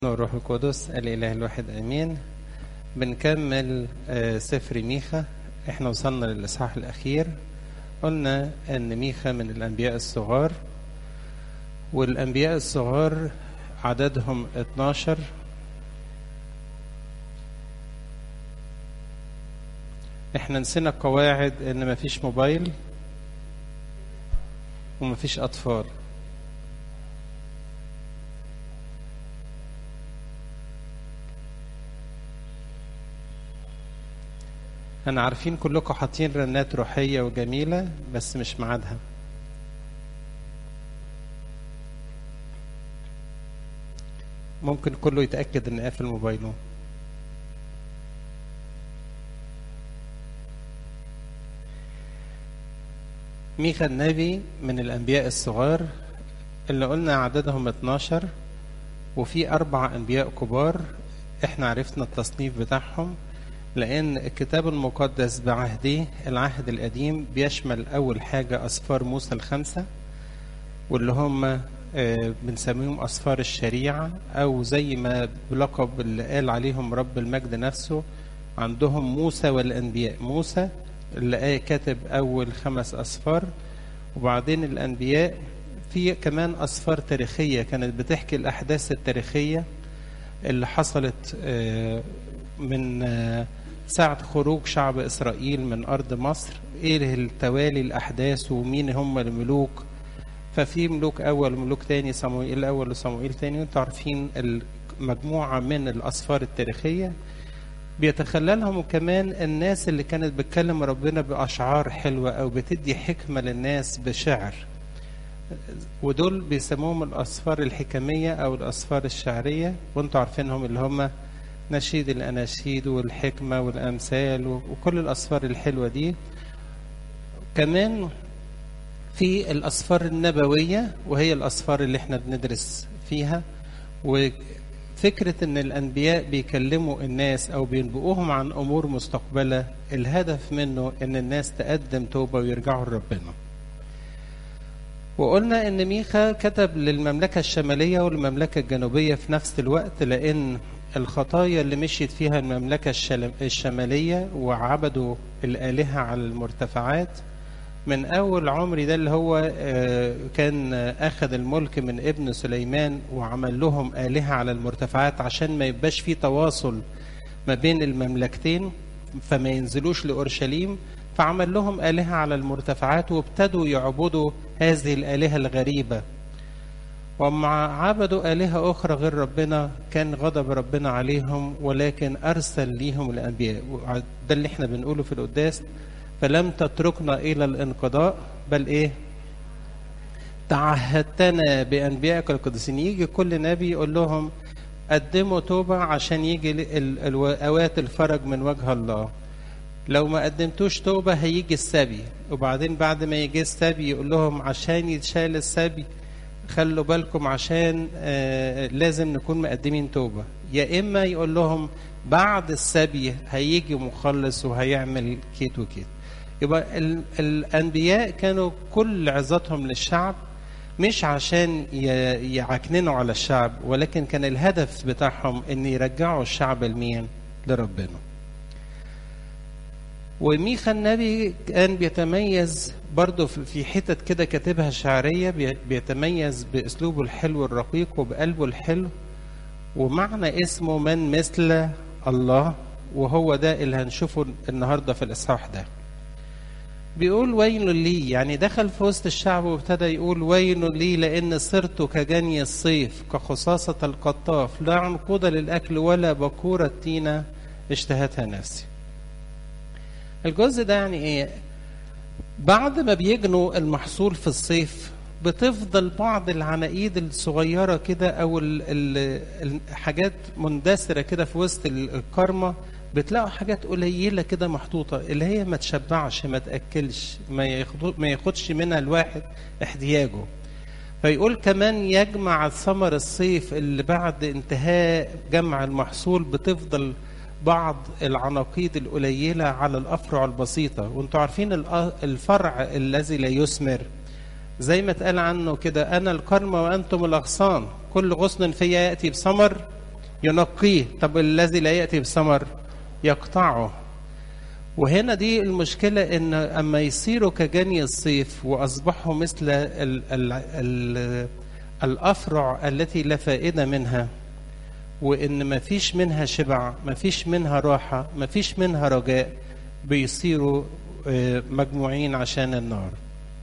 والروح القدس الإله الواحد آمين بنكمل آه، سفر ميخا احنا وصلنا للإصحاح الأخير قلنا أن ميخا من الأنبياء الصغار والأنبياء الصغار عددهم 12 احنا نسينا القواعد ان مفيش موبايل ومفيش أطفال أنا عارفين كلكم حاطين رنات روحية وجميلة بس مش ميعادها ممكن كله يتأكد إن قافل موبايله ميخا النبي من الأنبياء الصغار اللي قلنا عددهم 12 وفي أربع أنبياء كبار احنا عرفنا التصنيف بتاعهم لأن الكتاب المقدس بعهده العهد القديم بيشمل أول حاجة أسفار موسى الخمسة واللي هم آه، بنسميهم أسفار الشريعة أو زي ما بلقب اللي قال عليهم رب المجد نفسه عندهم موسى والأنبياء موسى اللي قال- كاتب أول خمس أسفار وبعدين الأنبياء في كمان أسفار تاريخية كانت بتحكي الأحداث التاريخية اللي حصلت آه، من آه، ساعة خروج شعب إسرائيل من أرض مصر إيه التوالي الأحداث ومين هم الملوك ففي ملوك أول وملوك تاني صموئيل الأول وصموئيل تاني وانتوا عارفين المجموعة من الأسفار التاريخية بيتخللهم كمان الناس اللي كانت بتكلم ربنا بأشعار حلوة أو بتدي حكمة للناس بشعر ودول بيسموهم الأسفار الحكمية أو الأسفار الشعرية وانتوا عارفينهم اللي هم نشيد الأناشيد والحكمة والأمثال وكل الأسفار الحلوة دي كمان في الأسفار النبوية وهي الأسفار اللي احنا بندرس فيها وفكرة ان الأنبياء بيكلموا الناس أو بينبؤوهم عن أمور مستقبلة الهدف منه ان الناس تقدم توبة ويرجعوا لربنا وقلنا ان ميخا كتب للمملكة الشمالية والمملكة الجنوبية في نفس الوقت لان الخطايا اللي مشيت فيها المملكة الشل- الشمالية وعبدوا الآلهة على المرتفعات من أول عمري ده اللي هو آه، كان آه، أخذ الملك من ابن سليمان وعمل لهم آلهة على المرتفعات عشان ما يبقاش في تواصل ما بين المملكتين فما ينزلوش لأورشليم فعمل لهم آلهة على المرتفعات وابتدوا يعبدوا هذه الآلهة الغريبة ومع عبدوا آلهة أخرى غير ربنا كان غضب ربنا عليهم ولكن أرسل ليهم الأنبياء ده اللي احنا بنقوله في القداس فلم تتركنا إلى الانقضاء بل إيه تعهدتنا بأنبيائك القديسين يجي كل نبي يقول لهم قدموا توبة عشان يجي ال- ال- الأوقات الفرج من وجه الله لو ما قدمتوش توبة هيجي السبي وبعدين بعد ما يجي السبي يقول لهم عشان يتشال السبي خلوا بالكم عشان آه لازم نكون مقدمين توبة يا إما يقول لهم بعد السبي هيجي مخلص وهيعمل كيت وكيت يبقى ال- الأنبياء كانوا كل عظتهم للشعب مش عشان ي- يعكننوا على الشعب ولكن كان الهدف بتاعهم ان يرجعوا الشعب لمين لربنا وميخا النبي كان بيتميز برضه في- في حتت كده كاتبها شعرية بي- بيتميز بأسلوبه الحلو الرقيق وبقلبه الحلو ومعنى اسمه من مثل الله وهو ده اللي هنشوفه النهاردة في الإصحاح ده بيقول ويل لي يعني دخل في وسط الشعب وابتدى يقول ويل لي لأن صرت كجني الصيف كخصاصة القطاف لا عنقود للأكل ولا بكورة تينة اشتهتها نفسي الجزء ده يعني ايه بعد ما بيجنوا المحصول في الصيف بتفضل بعض العناقيد الصغيرة كده أو ال- ال- الحاجات مندثرة كده في وسط ال- الكرمة بتلاقوا حاجات قليلة كده محطوطة اللي هي ما تشبعش ما تأكلش ما, ياخدو ما ياخدش منها الواحد احتياجه فيقول كمان يجمع ثمر الصيف اللي بعد انتهاء جمع المحصول بتفضل بعض العناقيد القليلة على الأفرع البسيطة وانتوا عارفين الأ- الفرع الذي لا يثمر زي ما اتقال عنه كده أنا الكرم وأنتم الأغصان كل غصن فيا يأتي بثمر ينقيه طب الذي لا يأتي بثمر يقطعه وهنا دي المشكلة إن أما يصيروا كجني الصيف وأصبحوا مثل ال ال ال الأفرع التي لا فائدة منها وإن ما فيش منها شبع ما فيش منها راحة ما فيش منها رجاء بيصيروا مجموعين عشان النار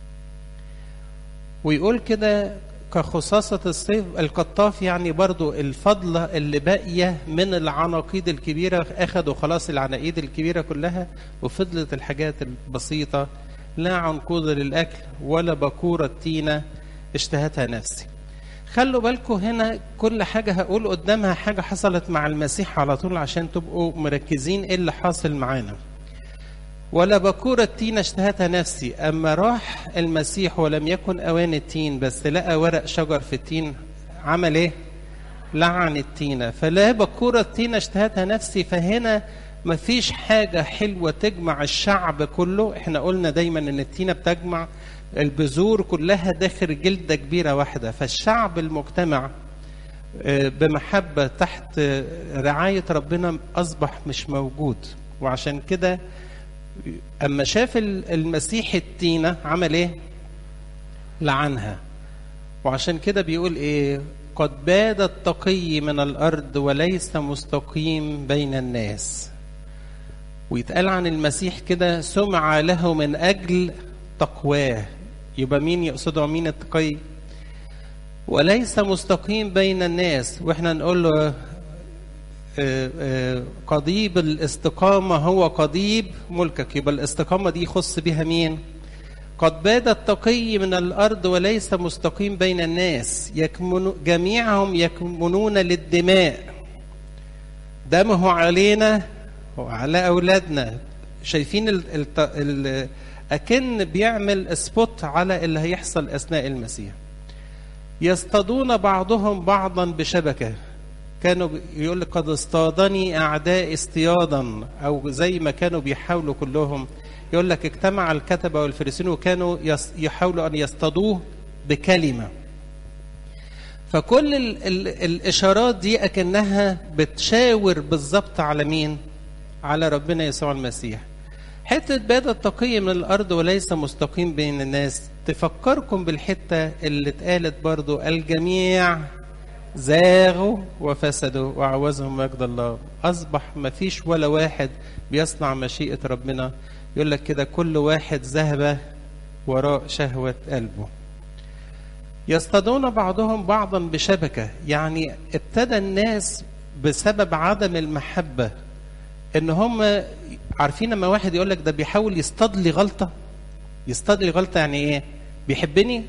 ويقول كده كخصاصة الصيف القطاف يعني برضو الفضلة اللي باقية من العناقيد الكبيرة أخدوا خلاص العناقيد الكبيرة كلها وفضلت الحاجات البسيطة لا عنقود للأكل ولا بكورة تينة اشتهتها نفسي خلوا بالكم هنا كل حاجة هقول قدامها حاجة حصلت مع المسيح على طول عشان تبقوا مركزين ايه اللي حاصل معانا ولا بكورة تين اشتهتها نفسي أما راح المسيح ولم يكن أوان التين بس لقى ورق شجر في التين عمل إيه؟ لعن التينة فلا بكورة تين اشتهتها نفسي فهنا مفيش حاجة حلوة تجمع الشعب كله احنا قلنا دايما ان التينة بتجمع البذور كلها داخل جلدة كبيرة واحدة فالشعب المجتمع بمحبة تحت رعاية ربنا أصبح مش موجود وعشان كده اما شاف المسيح التينة عمل ايه لعنها وعشان كده بيقول ايه قد باد التقي من الارض وليس مستقيم بين الناس ويتقال عن المسيح كده سمع له من اجل تقواه يبقى مين يقصده مين التقي وليس مستقيم بين الناس واحنا نقول له قضيب الاستقامة هو قضيب ملكك يبقى الاستقامة دي يخص بها مين قد باد التقي من الأرض وليس مستقيم بين الناس يكمن جميعهم يكمنون للدماء دمه علينا وعلى أولادنا شايفين ال ال ال أكن بيعمل سبوت على اللي هيحصل أثناء المسيح يصطادون بعضهم بعضا بشبكة كانوا يقول لك قد اصطادني اعداء اصطيادا او زي ما كانوا بيحاولوا كلهم يقول لك اجتمع الكتبه والفريسيين وكانوا يحاولوا ان يصطادوه بكلمه فكل ال ال الاشارات دي اكنها بتشاور بالظبط على مين على ربنا يسوع المسيح حته باد التقي من الارض وليس مستقيم بين الناس تفكركم بالحته اللي اتقالت برضو الجميع زاغوا وفسدوا وعوزهم مجد الله أصبح ما فيش ولا واحد بيصنع مشيئة ربنا يقول لك كده كل واحد ذهب وراء شهوة قلبه يصطادون بعضهم بعضا بشبكة يعني ابتدى الناس بسبب عدم المحبة ان هم عارفين لما واحد يقول لك ده بيحاول يصطاد لي غلطة يصطاد لي غلطة يعني ايه بيحبني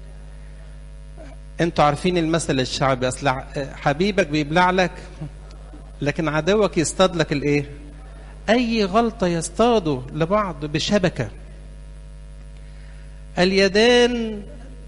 انتوا عارفين المثل الشعبي اصل حبيبك بيبلع لك لكن عدوك يصطاد لك الايه اي غلطه يصطادوا لبعض بشبكه اليدان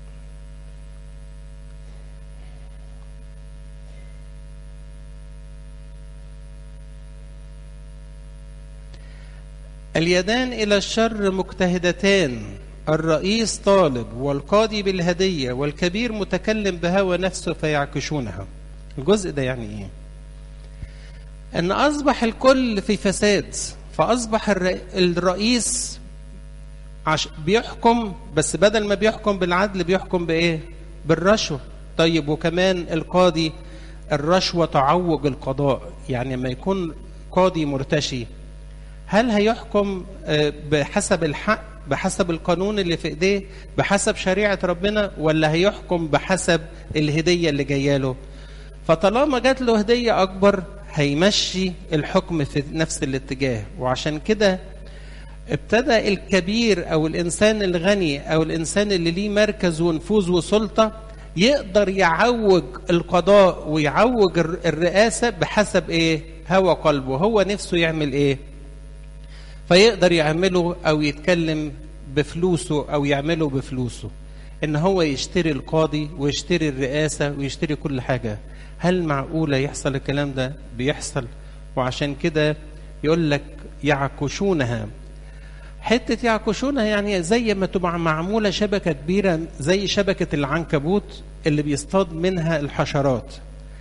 اليدان الى الشر مجتهدتان الرئيس طالب والقاضي بالهدية والكبير متكلم بهوى نفسه فيعكشونها الجزء ده يعني ايه ان اصبح الكل في فساد فاصبح الرئيس عش بيحكم بس بدل ما بيحكم بالعدل بيحكم بايه بالرشوة طيب وكمان القاضي الرشوة تعوج القضاء يعني لما يكون قاضي مرتشي هل هيحكم بحسب الحق بحسب القانون اللي في ايديه بحسب شريعه ربنا ولا هيحكم بحسب الهديه اللي جايه له فطالما جات له هديه اكبر هيمشي الحكم في نفس الاتجاه وعشان كده ابتدى الكبير او الانسان الغني او الانسان اللي ليه مركز ونفوذ وسلطه يقدر يعوج القضاء ويعوج الرئاسه بحسب ايه هوى قلبه هو نفسه يعمل ايه فيقدر يعمله او يتكلم بفلوسه او يعمله بفلوسه ان هو يشتري القاضي ويشتري الرئاسه ويشتري كل حاجه هل معقوله يحصل الكلام ده بيحصل وعشان كده يقول لك يعكشونها حته يعكشونها يعني زي ما تبقى معموله شبكه كبيره زي شبكه العنكبوت اللي بيصطاد منها الحشرات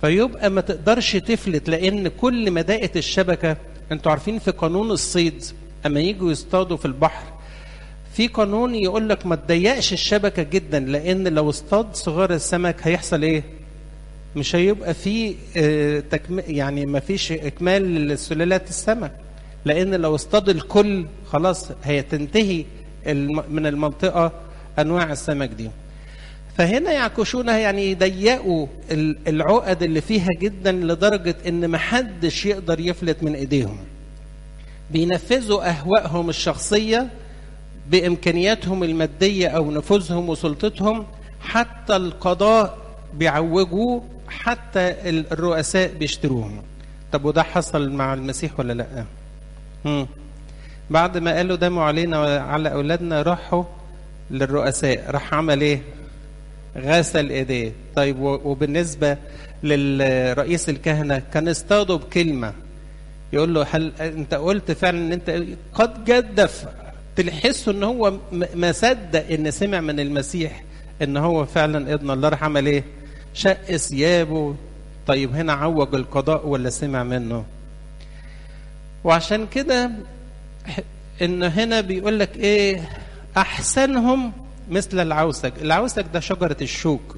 فيبقى ما تقدرش تفلت لان كل ما ضاقت الشبكه انتوا عارفين في قانون الصيد اما يجوا يصطادوا في البحر في قانون يقول لك ما تضيقش الشبكه جدا لان لو اصطاد صغار السمك هيحصل ايه مش هيبقى في آه، تكم... يعني ما فيش اكمال لسلالات السمك لان لو اصطاد الكل خلاص هتنتهي الم... من المنطقه انواع السمك دي فهنا يعكشونها يعني يضيقوا ال- العقد اللي فيها جدا لدرجه ان محدش يقدر يفلت من ايديهم بينفذوا اهوائهم الشخصيه بامكانياتهم الماديه او نفوذهم وسلطتهم حتى القضاء بيعوجوه حتى ال- الرؤساء بيشتروهم طب وده حصل مع المسيح ولا لا مم. بعد ما قالوا دموا علينا وعلى اولادنا راحوا للرؤساء راح عمل ايه غسل ايديه طيب و- وبالنسبه للرئيس الكهنه كان اصطادوا بكلمه يقول له هل انت قلت فعلا ان انت قد جدف تحسوا ان هو م- ما صدق ان سمع من المسيح ان هو فعلا ابن الله راح عمل ايه شق ثيابه طيب هنا عوج القضاء ولا سمع منه وعشان كده ح- ان هنا بيقول لك ايه احسنهم مثل العوسك العوسك ده شجره الشوك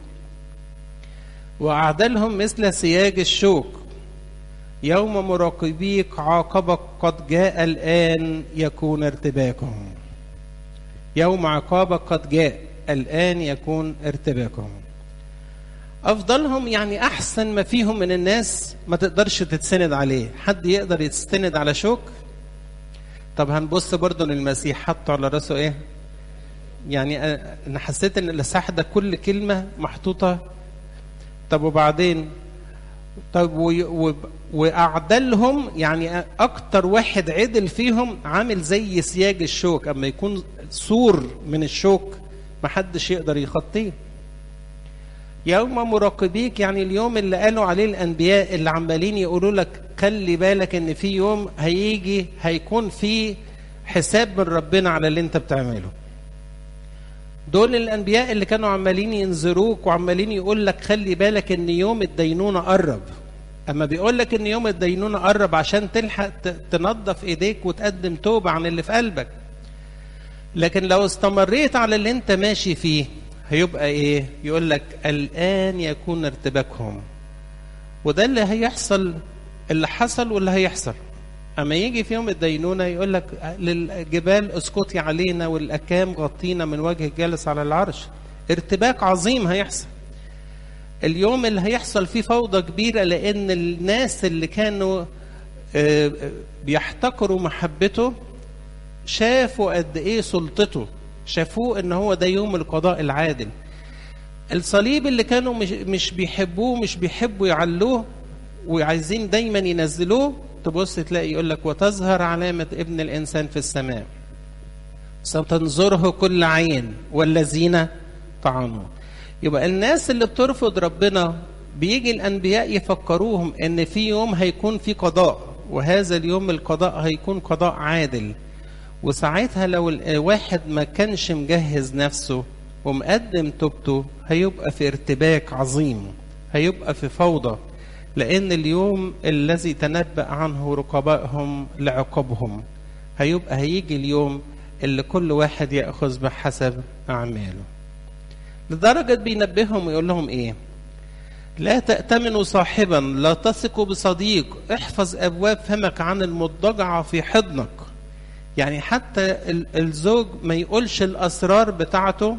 واعدلهم مثل سياج الشوك يوم مراقبيك عاقبك قد جاء الآن يكون ارتباكهم يوم عقابك قد جاء الآن يكون ارتباكهم أفضلهم يعني أحسن ما فيهم من الناس ما تقدرش تتسند عليه حد يقدر يتسند على شوك طب هنبص برضه للمسيح حطه على راسه ايه يعني أنا- انا حسيت ان الإصحاح ده كل كلمه محطوطه طب وبعدين طب وي- و- واعدلهم يعني اكتر واحد عدل فيهم عامل زي سياج الشوك اما يكون سور من الشوك محدش يقدر يخطيه يوم مراقبيك يعني اليوم اللي قالوا عليه الانبياء اللي عمالين يقولوا لك خلي بالك ان في يوم هيجي هيكون في حساب من ربنا على اللي انت بتعمله دول الانبياء اللي كانوا عمالين ينذروك وعمالين يقول لك خلي بالك ان يوم الدينونه قرب اما بيقول لك ان يوم الدينونه قرب عشان تلحق ت- تنظف ايديك وتقدم توبه عن اللي في قلبك لكن لو استمريت على اللي انت ماشي فيه هيبقى ايه يقول لك الان يكون ارتباكهم وده اللي هيحصل اللي حصل واللي هيحصل اما يجي في يوم الدينونه يقول لك للجبال اسقطي علينا والاكام غطينا من وجه الجالس على العرش ارتباك عظيم هيحصل اليوم اللي هيحصل فيه فوضى كبيره لان الناس اللي كانوا آه، آه، بيحتقروا محبته شافوا قد ايه سلطته شافوه ان هو ده يوم القضاء العادل الصليب اللي كانوا مش, مش بيحبوه مش بيحبوا يعلوه وعايزين دايما ينزلوه تبص تلاقي يقول لك وتظهر علامة ابن الإنسان في السماء ستنظره كل عين والذين طعنوه يبقى الناس اللي بترفض ربنا بيجي الأنبياء يفكروهم إن في يوم هيكون في قضاء وهذا اليوم القضاء هيكون قضاء عادل وساعتها لو الواحد ما كانش مجهز نفسه ومقدم توبته هيبقى في ارتباك عظيم هيبقى في فوضى لأن اليوم الذي تنبأ عنه رقبائهم لعقابهم هيبقى هيجي اليوم اللي كل واحد يأخذ بحسب أعماله لدرجة بينبههم ويقول لهم إيه لا تأتمنوا صاحبا لا تثقوا بصديق احفظ أبواب فمك عن المضجعة في حضنك يعني حتى ال- الزوج ما يقولش الأسرار بتاعته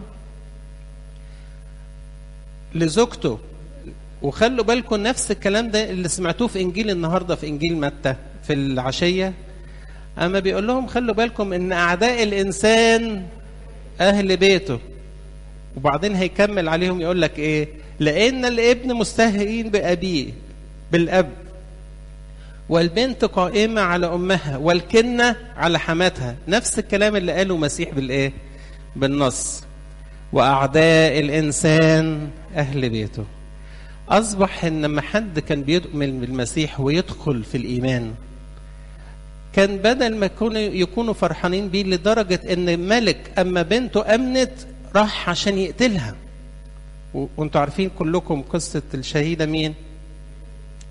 لزوجته وخلوا بالكم نفس الكلام ده اللي سمعتوه في انجيل النهارده في انجيل متى في العشيه اما بيقول لهم خلوا بالكم ان اعداء الانسان اهل بيته وبعدين هيكمل عليهم يقول لك ايه لان الابن مستهين بابيه بالاب والبنت قائمه على امها والكنه على حماتها نفس الكلام اللي قاله مسيح بالايه بالنص واعداء الانسان اهل بيته أصبح إن لما حد كان بيؤمن بالمسيح ويدخل في الإيمان كان بدل ما يكونوا يكونوا فرحانين بيه لدرجة إن ملك أما بنته أمنت راح عشان يقتلها و- وانتوا عارفين كلكم قصة الشهيدة مين؟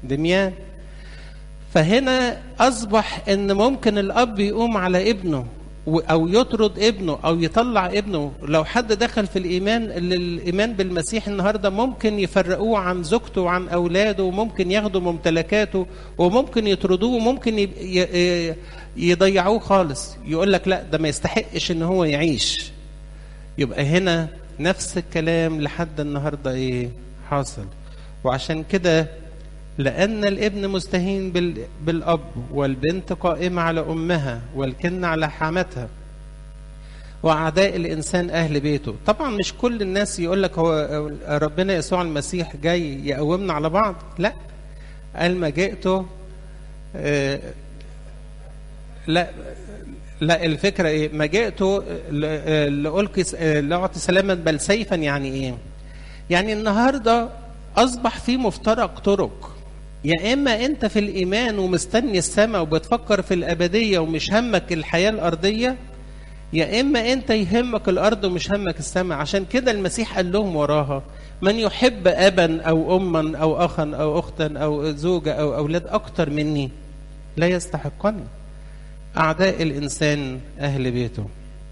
دميان فهنا اصبح ان ممكن الاب يقوم على ابنه او يطرد ابنه او يطلع ابنه لو حد دخل في الايمان الايمان بالمسيح النهارده ممكن يفرقوه عن زوجته وعن اولاده وممكن ياخدوا ممتلكاته وممكن يطردوه وممكن يضيعوه خالص يقول لك لا ده ما يستحقش ان هو يعيش يبقى هنا نفس الكلام لحد النهارده ايه حاصل وعشان كده لأن الابن مستهين بالأب والبنت قائمة على أمها والكن على حماتها وأعداء الإنسان أهل بيته طبعا مش كل الناس يقول لك هو ربنا يسوع المسيح جاي يقومنا على بعض لا قال ما جئته آه لا لا الفكرة إيه ما جئته لألقي لأعطي سلاما بل سيفا يعني إيه يعني النهاردة أصبح في مفترق طرق يا اما انت في الايمان ومستني السماء وبتفكر في الابديه ومش همك الحياه الارضيه يا اما انت يهمك الارض ومش همك السماء عشان كده المسيح قال لهم وراها من يحب ابا او اما او اخا او اختا او زوجه او اولاد اكتر مني لا يستحقني اعداء الانسان اهل بيته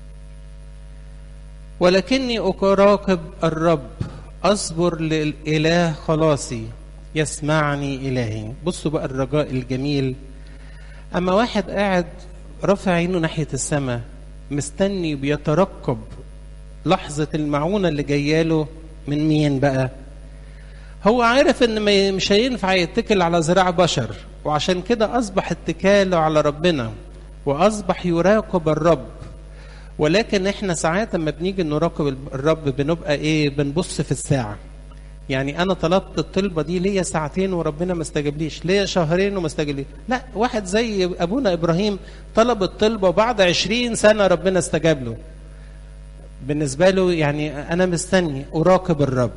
ولكني اراقب الرب اصبر للاله خلاصي يسمعني إلهي بصوا بقى الرجاء الجميل أما واحد قاعد رافع عينه ناحية السماء مستني بيترقب لحظة المعونة اللي جاياله من مين بقى هو عارف ان مش هينفع يتكل على ذراع بشر وعشان كده اصبح اتكاله على ربنا واصبح يراقب الرب ولكن احنا ساعات لما بنيجي نراقب الرب بنبقى ايه بنبص في الساعه يعني انا طلبت الطلبه دي ليا ساعتين وربنا ما استجابليش ليا شهرين وما استجابليش لا واحد زي ابونا ابراهيم طلب الطلبه وبعد عشرين سنه ربنا استجاب له بالنسبه له يعني انا مستني اراقب الرب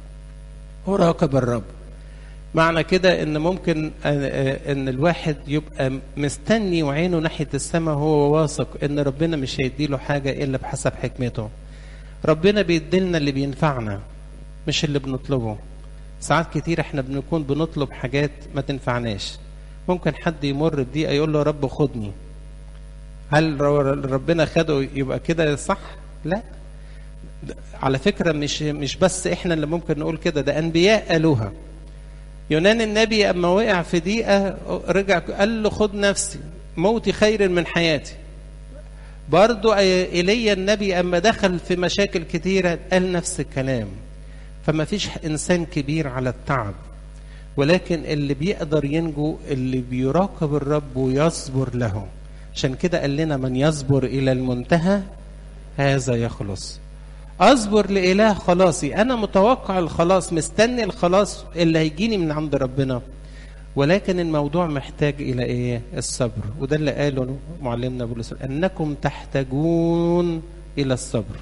اراقب الرب معنى كده ان ممكن ان الواحد يبقى مستني وعينه ناحيه السماء وهو واثق ان ربنا مش هيديله حاجه الا بحسب حكمته ربنا بيديلنا اللي بينفعنا مش اللي بنطلبه ساعات كتير احنا بنكون بنطلب حاجات ما تنفعناش ممكن حد يمر بدقيقة يقول له يا رب خدني هل ربنا خده يبقى كده صح لا على فكرة مش مش بس احنا اللي ممكن نقول كده ده انبياء قالوها يونان النبي اما وقع في دقيقة رجع قال له خد نفسي موتي خير من حياتي برضو ايليا النبي اما دخل في مشاكل كتيرة قال نفس الكلام فما فيش انسان كبير على التعب ولكن اللي بيقدر ينجو اللي بيراقب الرب ويصبر له عشان كده قال لنا من يصبر الى المنتهى هذا يخلص اصبر لاله خلاصي انا متوقع الخلاص مستني الخلاص اللي هيجيني من عند ربنا ولكن الموضوع محتاج الى ايه الصبر وده اللي قاله معلمنا بولس انكم تحتاجون الى الصبر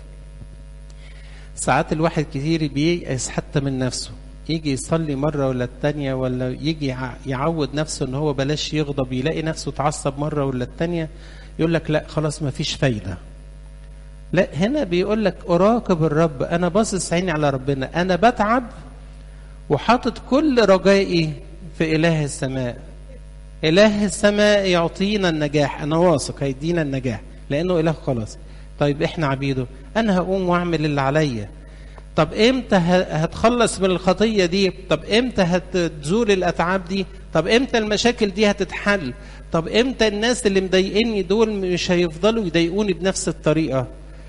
ساعات الواحد كتير بييأس حتى من نفسه يجي يصلي مرة ولا التانية ولا يجي يعود نفسه ان هو بلاش يغضب يلاقي نفسه اتعصب مرة ولا التانية يقول لك لا خلاص ما فيش فايدة لا هنا بيقول لك اراقب الرب انا باصص عيني على ربنا انا بتعب وحاطط كل رجائي في اله السماء اله السماء يعطينا النجاح انا واثق هيدينا النجاح لانه اله خلاص طيب احنا عبيده انا هقوم واعمل اللي عليا طب امتى هتخلص من الخطيه دي طب امتى هتزول الاتعاب دي طب امتى المشاكل دي هتتحل طب امتى الناس اللي مضايقني دول مش هيفضلوا يضايقوني بنفس الطريقه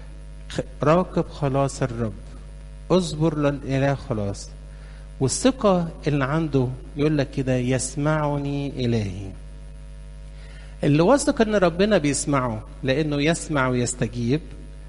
راقب خلاص الرب اصبر للاله خلاص والثقه اللي عنده يقول لك كده يسمعني الهي اللي واثق ان ربنا بيسمعه لانه يسمع ويستجيب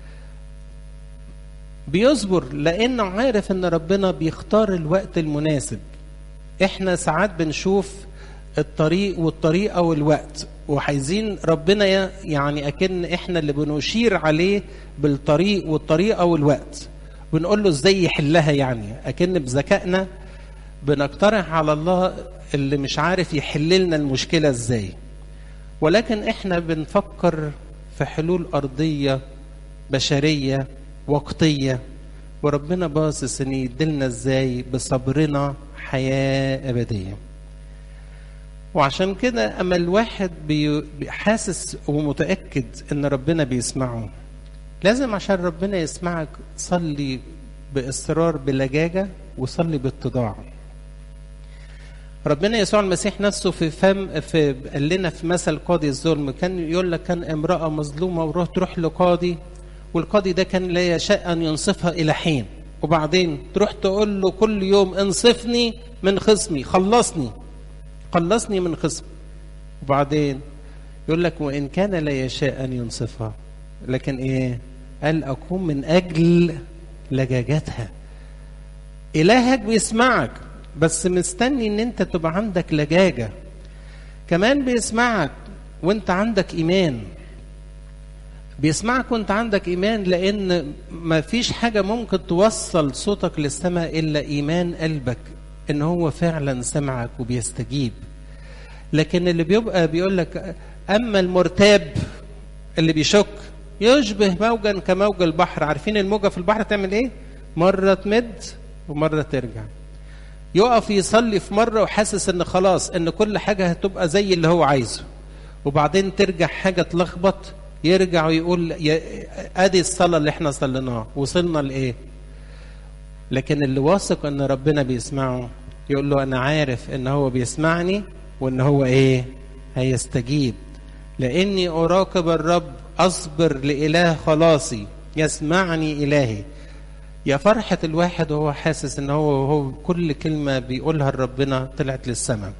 بيصبر لانه عارف ان ربنا بيختار الوقت المناسب احنا ساعات بنشوف الطريق والطريقه والوقت وعايزين ربنا يعني اكن احنا اللي بنشير عليه بالطريق والطريقه والوقت بنقول له ازاي يحلها يعني اكن بذكائنا بنقترح على الله اللي مش عارف يحل لنا المشكله ازاي ولكن احنا بنفكر في حلول ارضيه بشريه وقتيه وربنا باصص ان يدلنا ازاي بصبرنا حياه ابديه وعشان كده اما الواحد بي- حاسس ومتاكد ان ربنا بيسمعه لازم عشان ربنا يسمعك صلي باصرار بلجاجه وصلي باتضاع ربنا يسوع المسيح نفسه في فم في قال لنا في مثل قاضي الظلم كان يقول لك كان امراه مظلومه وروح تروح لقاضي والقاضي ده كان لا يشاء ان ينصفها الى حين وبعدين تروح تقول له كل يوم انصفني من خصمي خلصني خلصني من خصمي وبعدين يقول لك وان كان لا يشاء ان ينصفها لكن ايه قال اقوم من اجل لجاجتها الهك بيسمعك بس مستني ان انت تبقى عندك لجاجه كمان بيسمعك وانت عندك ايمان بيسمعك وانت عندك ايمان لان ما فيش حاجه ممكن توصل صوتك للسماء الا ايمان قلبك ان هو فعلا سمعك وبيستجيب لكن اللي بيبقى بيقول لك اما المرتاب اللي بيشك يشبه موجا كموج البحر عارفين الموجه في البحر تعمل ايه مره تمد ومره ترجع يقف يصلي في مره وحاسس ان خلاص ان كل حاجه هتبقى زي اللي هو عايزه وبعدين ترجع حاجه تلخبط يرجع ويقول يا ادي الصلاه اللي احنا صليناها وصلنا لايه لكن اللي واثق ان ربنا بيسمعه يقول له انا عارف ان هو بيسمعني وان هو ايه هيستجيب لاني اراقب الرب اصبر لاله خلاصي يسمعني الهي يا فرحة الواحد وهو حاسس ان هو هو كل كلمة بيقولها لربنا طلعت للسماء.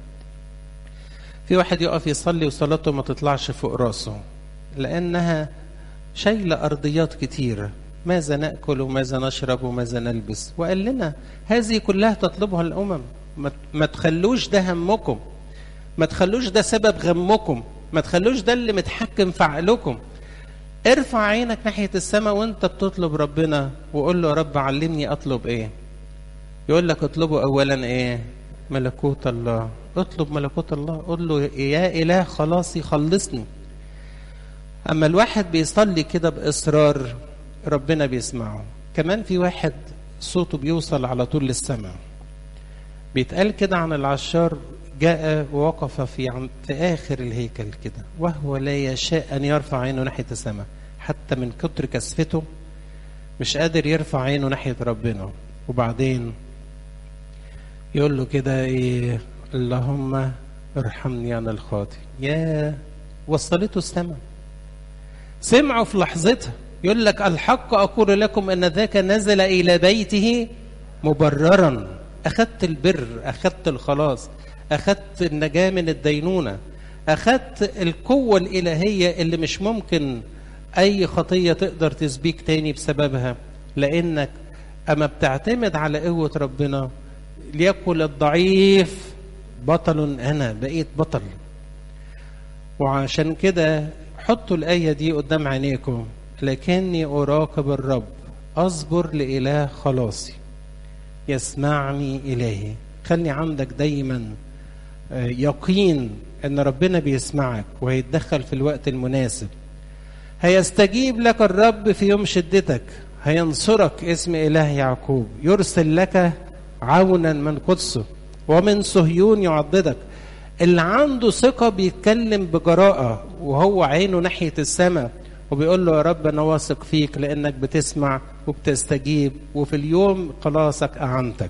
في واحد يقف يصلي وصلاته ما تطلعش فوق راسه لأنها شايلة أرضيات كتيرة ماذا نأكل وماذا نشرب وماذا نلبس وقال لنا هذه كلها تطلبها الأمم ما- ما تخلوش ده همكم ما تخلوش ده سبب غمكم ما تخلوش ده اللي متحكم في عقلكم ارفع عينك ناحية السماء وانت بتطلب ربنا وقول له يا رب علمني اطلب ايه يقول لك اطلبه اولا ايه ملكوت الله اطلب ملكوت الله قول له يا اله خلاصي خلصني اما الواحد بيصلي كده باصرار ربنا بيسمعه كمان في واحد صوته بيوصل على طول للسماء بيتقال كده عن العشار جاء ووقف في عم في اخر الهيكل كده وهو لا يشاء ان يرفع عينه ناحيه السماء حتى من كتر كسفته مش قادر يرفع عينه ناحيه ربنا وبعدين يقول له كده ايه اللهم ارحمني انا الخاطئ يا وصلته السماء سمعوا في لحظتها يقول لك الحق اقول لكم ان ذاك نزل الى بيته مبررا اخذت البر اخذت الخلاص اخذت النجاه من الدينونه اخذت القوه الالهيه اللي مش ممكن اي خطيه تقدر تسبيك تاني بسببها لانك اما بتعتمد على قوه ربنا ليقل الضعيف بطل انا بقيت بطل وعشان كده حطوا الآية دي قدام عينيكم لكني أراقب الرب أصبر لإله خلاصي يسمعني إلهي خلي عندك دايما آه، يقين أن ربنا بيسمعك وهيتدخل في الوقت المناسب هيستجيب لك الرب في يوم شدتك هينصرك اسم إله يعقوب يرسل لك عونا من قدسه ومن صهيون يعضدك اللي عنده ثقة بيتكلم بجراءة وهو عينه ناحية السماء وبيقول له يا رب أنا واثق فيك لأنك بتسمع وبتستجيب وفي اليوم خلاصك أعنتك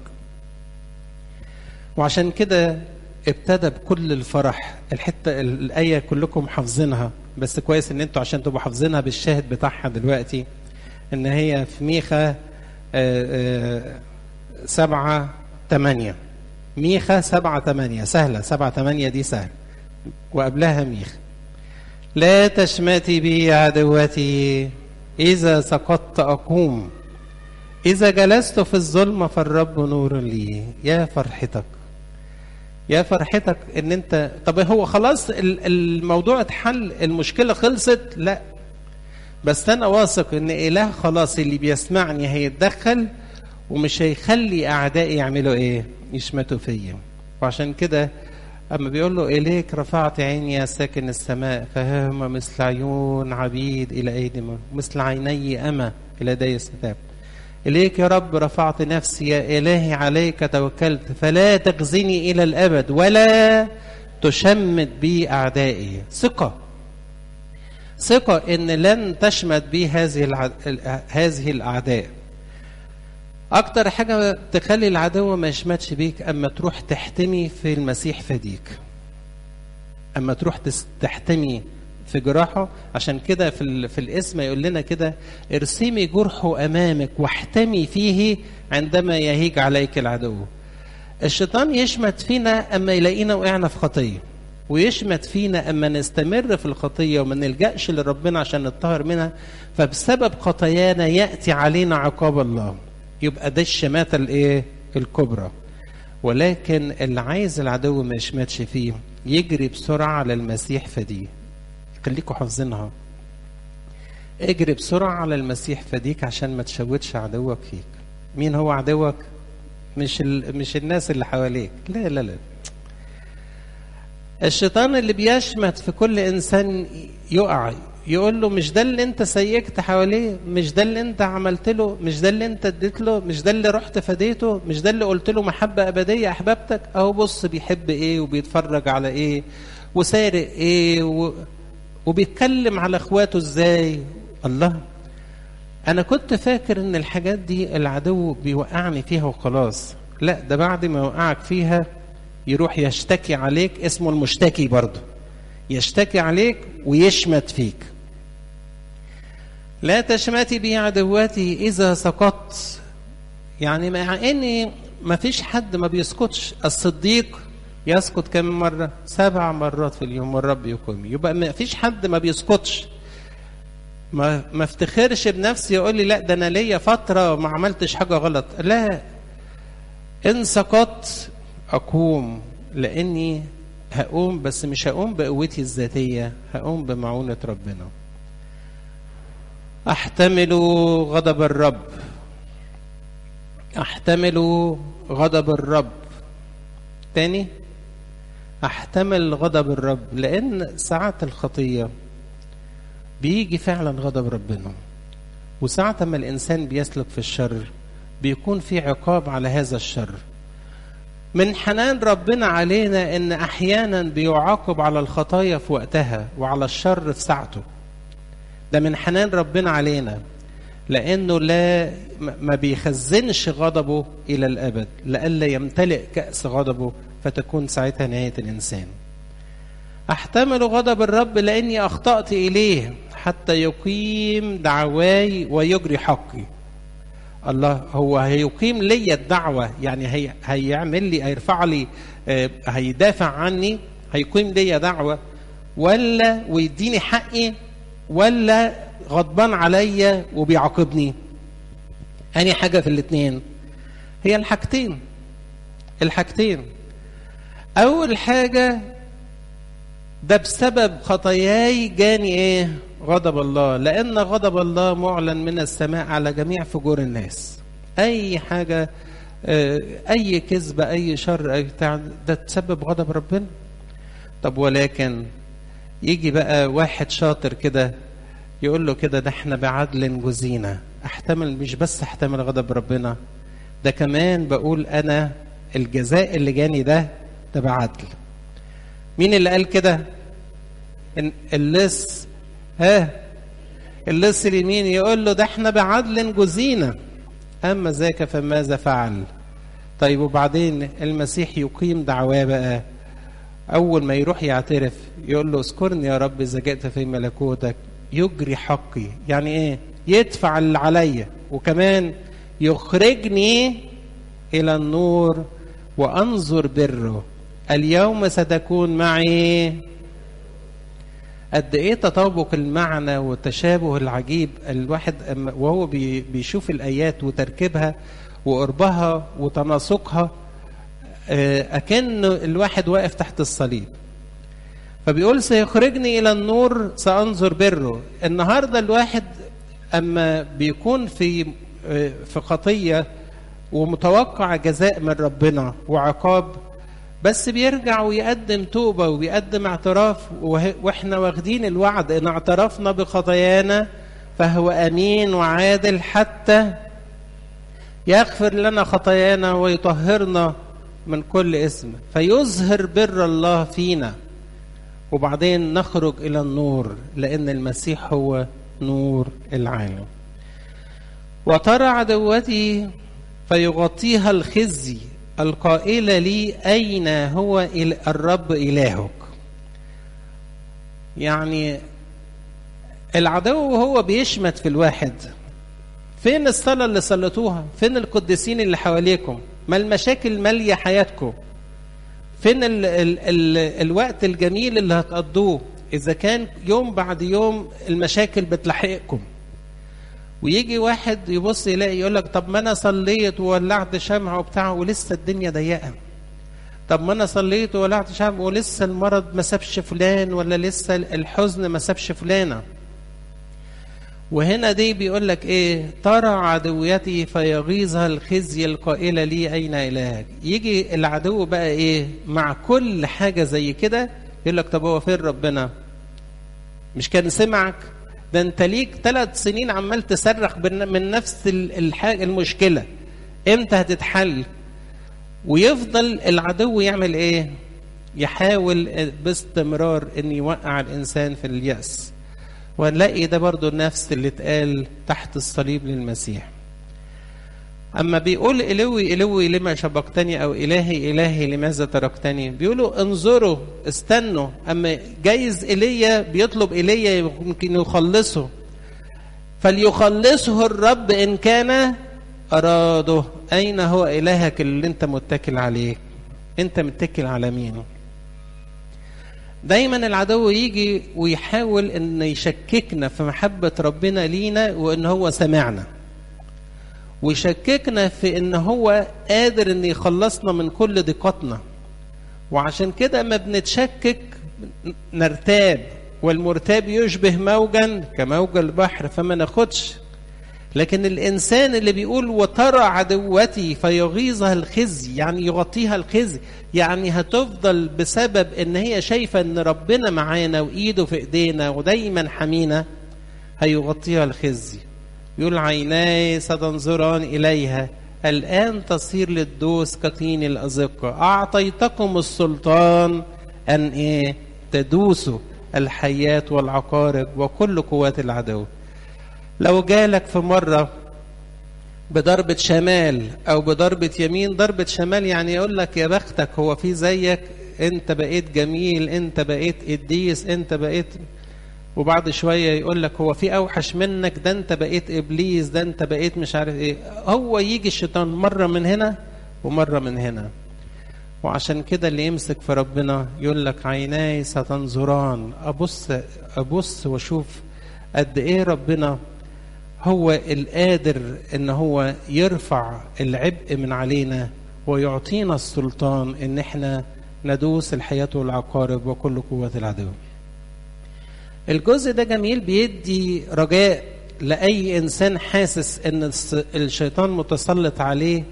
وعشان كده ابتدى بكل الفرح الحتة الآية كلكم حافظينها بس كويس ان انتوا عشان تبقوا حافظينها بالشاهد بتاعها دلوقتي ان هي في ميخا آه، آه، سبعة تمانية ميخا سبعة تمانية سهلة سبعة تمانية دي سهل وقبلها ميخا لا تشمتي بي عدوتي إذا سقطت أقوم إذا جلست في الظلمة فالرب نور لي يا فرحتك يا فرحتك ان انت طب هو خلاص ال- الموضوع اتحل المشكلة خلصت لا بس انا واثق ان اله خلاص اللي بيسمعني هيتدخل ومش هيخلي اعدائي يعملوا ايه يشمتوا فيا وعشان كده اما بيقول له اليك رفعت عيني يا ساكن السماء فهم مثل عيون عبيد الى ايدي من- مثل عيني اما الى دي السماء إليك يا رب رفعت نفسي يا إلهي عليك توكلت فلا تخزني إلى الأبد ولا تشمت بي أعدائي ثقة ثقة إن لن تشمت بي هذه الع... هذه الأعداء أكتر حاجة تخلي العدو ما يشمتش بيك أما تروح تحتمي في المسيح فديك أما تروح تحتمي في جراحه عشان كده في, ال... في الاسم يقول لنا كده ارسمي جرحه أمامك واحتمي فيه عندما يهيج عليك العدو الشيطان يشمت فينا أما يلاقينا وقعنا في خطية ويشمت فينا أما نستمر في الخطية وما نلجأش لربنا عشان نطهر منها فبسبب خطايانا يأتي علينا عقاب الله يبقى ده الشماتة الايه الكبرى ولكن اللي عايز العدو ما يشمتش فيه يجري بسرعة على المسيح فديه خليكوا حافظينها اجري بسرعة على المسيح فديك عشان ما تشوتش عدوك فيك مين هو عدوك مش ال... مش الناس اللي حواليك لا لا لا الشيطان اللي بيشمت في كل انسان يقع يقول له مش ده اللي انت سيكت حواليه مش ده اللي انت عملت له مش ده اللي انت اديت له مش ده اللي رحت فديته مش ده اللي قلت له محبة أبدية أحببتك أهو بص بيحب إيه وبيتفرج على إيه وسارق إيه و... وبيتكلم على إخواته إزاي الله أنا كنت فاكر إن الحاجات دي العدو بيوقعني فيها وخلاص لا ده بعد ما يوقعك فيها يروح يشتكي عليك اسمه المشتكي برضه يشتكي عليك ويشمت فيك لا تشمتي بي عدواتي إذا سقطت يعني مع إن ما فيش حد ما بيسكتش الصديق يسكت كم مرة سبع مرات في اليوم والرب يقوم يبقى ما فيش حد ما بيسكتش ما ما افتخرش بنفسي يقول لي لا ده انا ليا فتره ما عملتش حاجه غلط لا ان سقطت اقوم لاني هقوم بس مش هقوم بقوتي الذاتيه هقوم بمعونه ربنا احتمل غضب الرب احتمل غضب الرب تاني احتمل غضب الرب لان ساعات الخطيه بيجي فعلا غضب ربنا وساعة ما الإنسان بيسلك في الشر بيكون في عقاب على هذا الشر من حنان ربنا علينا إن أحيانا بيعاقب على الخطايا في وقتها وعلى الشر في ساعته ده من حنان ربنا علينا لأنه لا ما بيخزنش غضبه إلى الأبد لئلا يمتلئ كأس غضبه فتكون ساعتها نهاية الإنسان أحتمل غضب الرب لأني أخطأت إليه حتى يقيم دعواي ويجري حقي الله هو هيقيم لي الدعوة يعني هي هيعمل لي هيرفع لي هيدافع عني هيقيم لي دعوة ولا ويديني حقي ولا غضبان عليا وبيعاقبني أني حاجة في الاتنين هي الحاجتين الحاجتين أول حاجة ده بسبب خطاياي جاني ايه غضب الله لان غضب الله معلن من السماء على جميع فجور الناس اي حاجه اي كذبه اي شر اي بتاع ده تسبب غضب ربنا طب ولكن يجي بقى واحد شاطر كده يقول له كده ده احنا بعدل جزينا احتمل مش بس احتمل غضب ربنا ده كمان بقول انا الجزاء اللي جاني ده ده بعدل مين اللي قال كده اللص ها اللص اليمين يقول له ده احنا بعدل جزينا اما ذاك فماذا فعل طيب وبعدين المسيح يقيم دعواه بقى اول ما يروح يعترف يقول له اذكرني يا رب اذا جئت في ملكوتك يجري حقي يعني ايه يدفع اللي عليا وكمان يخرجني الى النور وانظر بره اليوم ستكون معي قد ايه تطابق المعنى والتشابه العجيب الواحد وهو بيشوف الايات وتركيبها وقربها وتناسقها اكن الواحد واقف تحت الصليب فبيقول سيخرجني الى النور سانظر بره النهارده الواحد اما بيكون في في خطيه ومتوقع جزاء من ربنا وعقاب بس بيرجع ويقدم توبة وبيقدم اعتراف واحنا واخدين الوعد ان اعترفنا بخطايانا فهو امين وعادل حتى يغفر لنا خطايانا ويطهرنا من كل اسم فيظهر بر الله فينا وبعدين نخرج الى النور لان المسيح هو نور العالم وترى عدوتي فيغطيها الخزي القائلة لي أين هو الرب إلهك يعني العدو هو بيشمت في الواحد فين الصلاة اللي صليتوها فين القديسين اللي حواليكم ما المشاكل مالية حياتكم فين ال ال ال الوقت الجميل اللي هتقضوه إذا كان يوم بعد يوم المشاكل بتلاحقكم ويجي واحد يبص يلاقي يقول لك طب ما انا صليت وولعت شمع وبتاع ولسه الدنيا ضيقه طب ما انا صليت وولعت شمع ولسه المرض ما سابش فلان ولا لسه الحزن ما سابش فلانه وهنا دي بيقول لك ايه ترى عدويتي فيغيظها الخزي القائله لي اين الهك يجي العدو بقى ايه مع كل حاجه زي كده يقول لك طب هو فين ربنا مش كان سمعك ده انت ليك ثلاث سنين عمال تصرخ من نفس الحاجة المشكلة امتى هتتحل ويفضل العدو يعمل ايه يحاول باستمرار ان يوقع الانسان في اليأس ونلاقي ده برضو نفس اللي اتقال تحت الصليب للمسيح أما بيقول إلوي إلوي لما شبقتني أو إلهي إلهي لماذا تركتني بيقولوا انظروا استنوا أما جايز إيليا بيطلب إيليا يمكن يخلصه فليخلصه الرب إن كان أراده أين هو إلهك اللي أنت متكل عليه أنت متكل على مين دايما العدو يجي ويحاول ان يشككنا في محبة ربنا لينا وان هو سمعنا ويشككنا في ان هو قادر ان يخلصنا من كل ضيقاتنا وعشان كده ما بنتشكك نرتاب والمرتاب يشبه موجا كموج البحر فما ناخدش لكن الانسان اللي بيقول وترى عدوتي فيغيظها الخزي يعني يغطيها الخزي يعني هتفضل بسبب ان هي شايفه ان ربنا معانا وايده في ايدينا ودايما حمينا هيغطيها الخزي يقول عيناي ستنظران إليها الآن تصير للدوس كطين الأزقة أعطيتكم السلطان أن إيه تدوسوا الحيات والعقارب وكل قوات العدو لو جالك في مرة بضربة شمال أو بضربة يمين ضربة شمال يعني يقول لك يا بختك هو في زيك أنت بقيت جميل أنت بقيت قديس أنت بقيت وبعد شويه يقول لك هو في اوحش منك ده انت بقيت ابليس ده انت بقيت مش عارف ايه هو يجي الشيطان مره من هنا ومره من هنا وعشان كده اللي يمسك في ربنا يقول لك عيناي ستنظران ابص ابص واشوف قد ايه ربنا هو القادر ان هو يرفع العبء من علينا ويعطينا السلطان ان احنا ندوس الحياه والعقارب وكل قوه العدو الجزء ده جميل بيدي رجاء لأي إنسان حاسس إن الشيطان متسلط عليه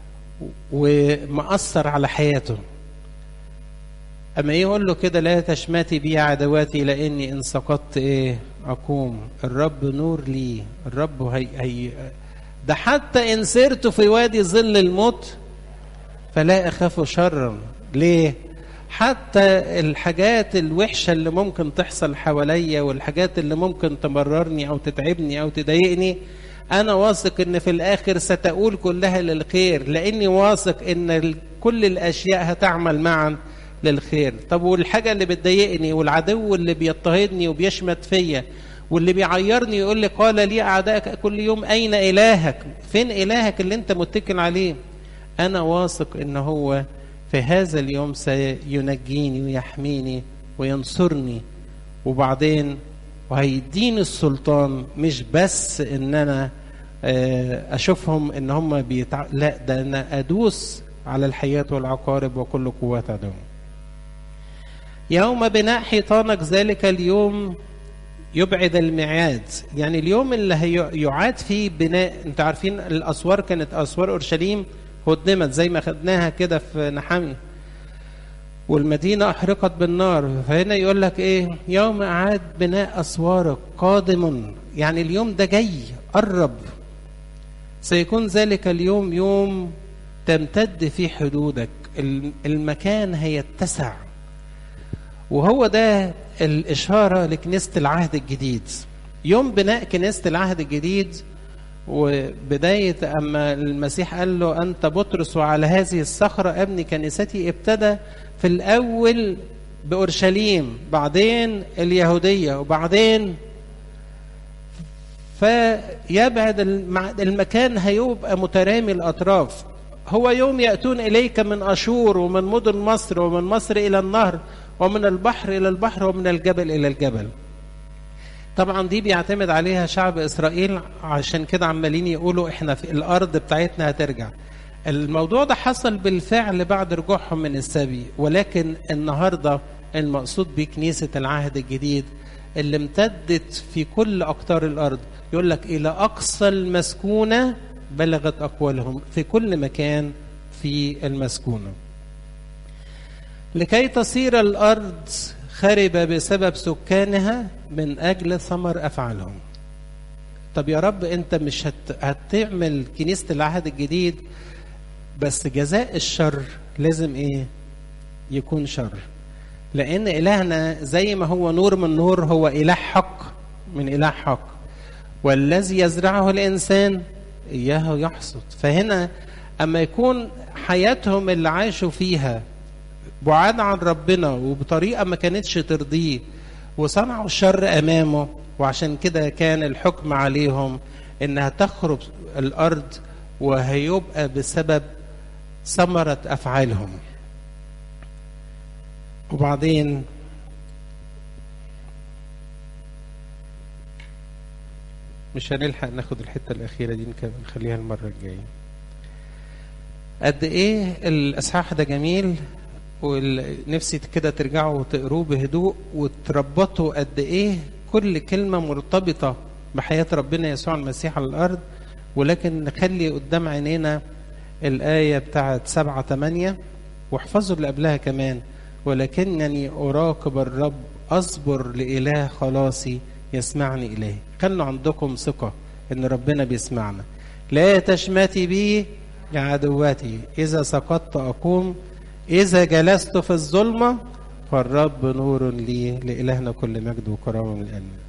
ومأثر على حياته أما يقول له كده لا تشمتي بي عدواتي لأني إن سقطت إيه أقوم الرب نور لي الرب هي, هي ده حتى إن سرت في وادي ظل الموت فلا أخاف شرا ليه؟ حتى الحاجات الوحشة اللي ممكن تحصل حواليا والحاجات اللي ممكن تمررني أو تتعبني أو تضايقني أنا واثق إن في الآخر ستقول كلها للخير لأني واثق إن كل الأشياء هتعمل معا للخير طب والحاجة اللي بتضايقني والعدو اللي بيضطهدني وبيشمت فيا واللي بيعيرني يقول لي قال لي أعدائك كل يوم أين إلهك فين إلهك اللي أنت متكل عليه أنا واثق إن هو في هذا اليوم سينجيني ويحميني وينصرني وبعدين وهيديني السلطان مش بس ان انا اشوفهم ان هم بيتع... لا ده انا ادوس على الحياة والعقارب وكل قوات عدو يوم بناء حيطانك ذلك اليوم يبعد الميعاد يعني اليوم اللي هيعاد فيه بناء انتوا عارفين الاسوار كانت اسوار اورشليم هدمت زي ما خدناها كده في نحامي والمدينة أحرقت بالنار فهنا يقول لك إيه يوم أعاد بناء أسوارك قادم يعني اليوم ده جاي قرب سيكون ذلك اليوم يوم تمتد فيه حدودك المكان هيتسع وهو ده الإشارة لكنيسة العهد الجديد يوم بناء كنيسة العهد الجديد وبداية أما المسيح قال له أنت بطرس وعلى هذه الصخرة أبني كنيستي ابتدى في الأول بأورشليم بعدين اليهودية وبعدين فيبعد المكان هيبقى مترامي الأطراف هو يوم يأتون إليك من أشور ومن مدن مصر ومن مصر إلى النهر ومن البحر إلى البحر ومن الجبل إلى الجبل طبعا دي بيعتمد عليها شعب إسرائيل عشان كده عمالين يقولوا إحنا في الأرض بتاعتنا هترجع الموضوع ده حصل بالفعل بعد رجوعهم من السبي ولكن النهارده المقصود بكنيسة العهد الجديد اللي امتدت في كل أقطار الأرض يقول لك إلى أقصى المسكونة بلغت أقوالهم في كل مكان في المسكونة لكي تصير الأرض خربة بسبب سكانها من أجل ثمر أفعالهم طب يا رب أنت مش هت... هتعمل كنيسة العهد الجديد بس جزاء الشر لازم إيه يكون شر لأن إلهنا زي ما هو نور من نور هو إله حق من إله حق والذي يزرعه الإنسان إياه يحصد فهنا أما يكون حياتهم اللي عاشوا فيها بعاد عن ربنا وبطريقة ما كانتش ترضيه وصنعوا الشر أمامه وعشان كده كان الحكم عليهم إنها تخرب الأرض وهيبقى بسبب ثمرة أفعالهم وبعدين مش هنلحق ناخد الحته الاخيره دي نخليها المره الجايه قد ايه الاصحاح ده جميل ونفسي كده ترجعوا وتقروه بهدوء وتربطوا قد ايه كل كلمه مرتبطه بحياه ربنا يسوع المسيح على الارض ولكن نخلي قدام عينينا الايه بتاعت سبعة تمانية واحفظوا اللي قبلها كمان ولكنني أراقب الرب أصبر لإله خلاصي يسمعني إليه خلوا عندكم ثقة إن ربنا بيسمعنا لا تشمتي بي يا عدواتي إذا سقطت أقوم إذا جلست في الظلمة فالرب نور لي لإلهنا كل مجد وكرامة من الآن